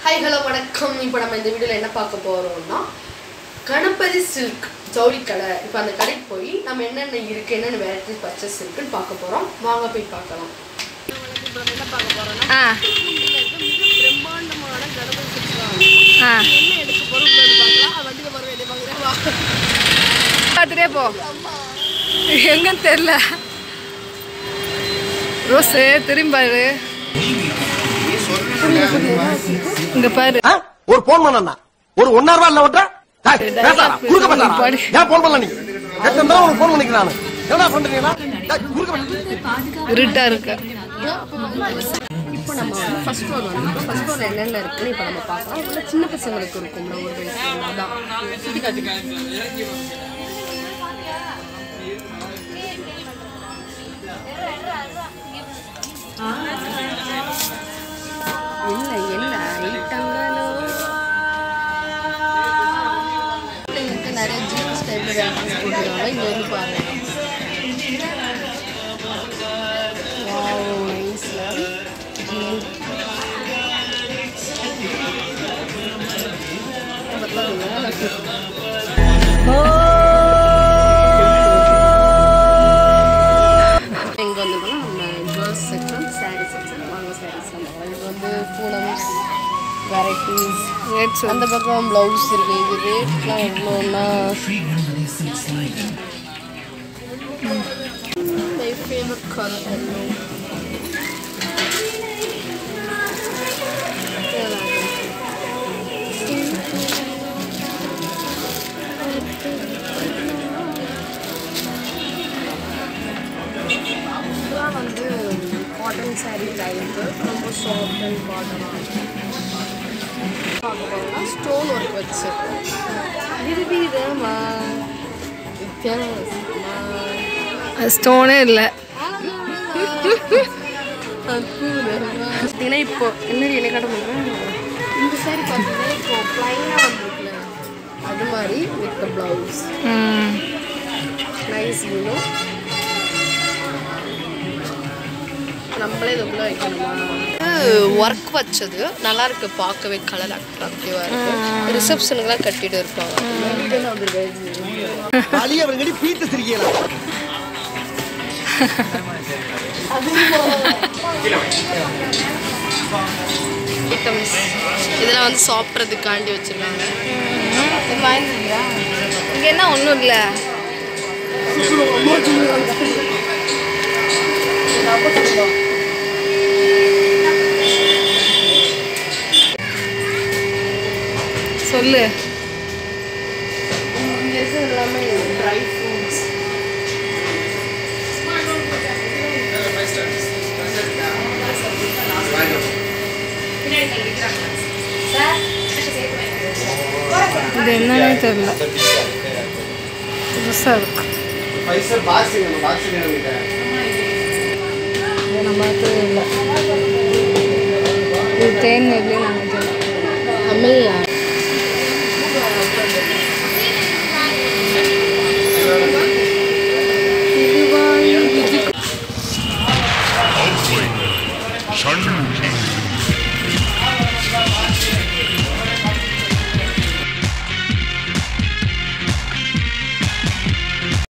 Hi hello வணக்கம் இப்போ நம்ம இந்த வீடியோவில் என்ன பார்க்க போகிறோம்னா கணபதி சில்க் ஜவுளி கடை இப்போ அந்த கடைக்கு போய் நம்ம என்னென்ன இருக்குது என்னென்ன வெரைட்டிஸ் பர்ச்சேஸ் இருக்குன்னு பார்க்க போகிறோம் வாங்க போய் பார்க்கலாம் இப்போ நம்ம என்ன பார்க்க போகிறோம்னா ஆ பிரம்மாண்டமான கணபதி சில்க் ஆ என்ன எடுக்க போகிறோம் பார்க்கலாம் வண்டியில் வர வேண்டிய பார்க்குறேன் பார்த்துட்டே போ எங்கன்னு தெரில ரோஸு திரும்பி பாரு இங்க பாரு ஆ? ஒரு போன் பண்ணா ஒரு ஒன்னா ரூபா இல்ல விட்டா டேய், பேசாதடா, குறுக்க பேசாதடா. பாடி. ஏன் போன் பண்ணல நீ எத்தனை தடவை உனக்கு போன் பண்ணிக்கிறேன் நானு என்னடா பண்றீங்களா டேய், குறுக்க பேச- இருட்டா இருக்கு இப்போ நம்ம வந்து ஃபர்ஸ்ட் ஃப்ளோர் வந்து ஃபர்ஸ்ட் ஃப்ளோர் என்னென்ன இருக்குன்னு இப்போ நம்ம பார்க்கலாம் இதில் சின்ன பசங்களுக்கு இருக்கும்ல ஒரு வயசு அதான் சுற்றி காட்டு என்ன என்ன ஐட்டங்களோ பிள்ளைங்களுக்கு நிறைய ஜீன்ஸ் டைப்ல வேலைஸ் போட்டுருக்காங்க இங்க வந்து பாருங்க வாவ் நைஸ்ல ஜீன் இங்க வந்து நம்ம கேர்ள்ஸ் செக்ஷன் சாரீ செக்ஷன் வாங்க சாரீஸ் நம்ம இது வந்து பூனம் வெரைட்டிஸ் ரேட்ஸ் அந்த பக்கம் ப்ளவுஸ் இருக்கு இது ரேட்லாம் எவ்வளோன்னா மை ஃபேவரட் கலர் எல்லோ இதெல்லாம் வந்து காட்டன் saree டைப்பு ரொம்ப சாஃப்ட் அண்ட் காட்டனாக பார்க்க போகிறோம்னா ஸ்டோன் ஒர்க் வச்சு விதவிதமா வித்தியாசமா ஸ்டோனே இல்லை பார்த்தீங்கன்னா இப்போ என்னடி என்ன காட்ட முடியும் இந்த சாரி பார்த்தீங்கன்னா இப்போ ப்ளைனாக வந்துருக்குல்ல அது மாதிரி வித் ப்ளவுஸ் ம் நைஸ் இன்னும் நம்மளே இதுக்குள்ள வைக்கணுமா ஒர்க் வச்சது நல்லா இருக்கு பார்க்கவே கலர் அட்ராக்டிவாக இருக்கு ரிசப்ஷனுக்குலாம் கட்டிட்டு இருப்பாங்க வலி அவர்கிட்ட பீத்து சிரிக்கலாம் ஐட்டம்ஸ் இதெல்லாம் வந்து சாப்பிட்றதுக்காண்டி வச்சிருக்காங்க வாங்கிருக்கியா இங்க என்ன ஒன்றும் இல்லை சொல்லு இங்க இருக்கிறது எல்லாமே ட்ரை ஃப்ரூட்ஸ் இது என்னன்னே தெரில புதுசாக இருக்கு இது நம்மளுக்கு இல்லை இது தேன் நெல்லி நினைக்கிறேன் தமிழ்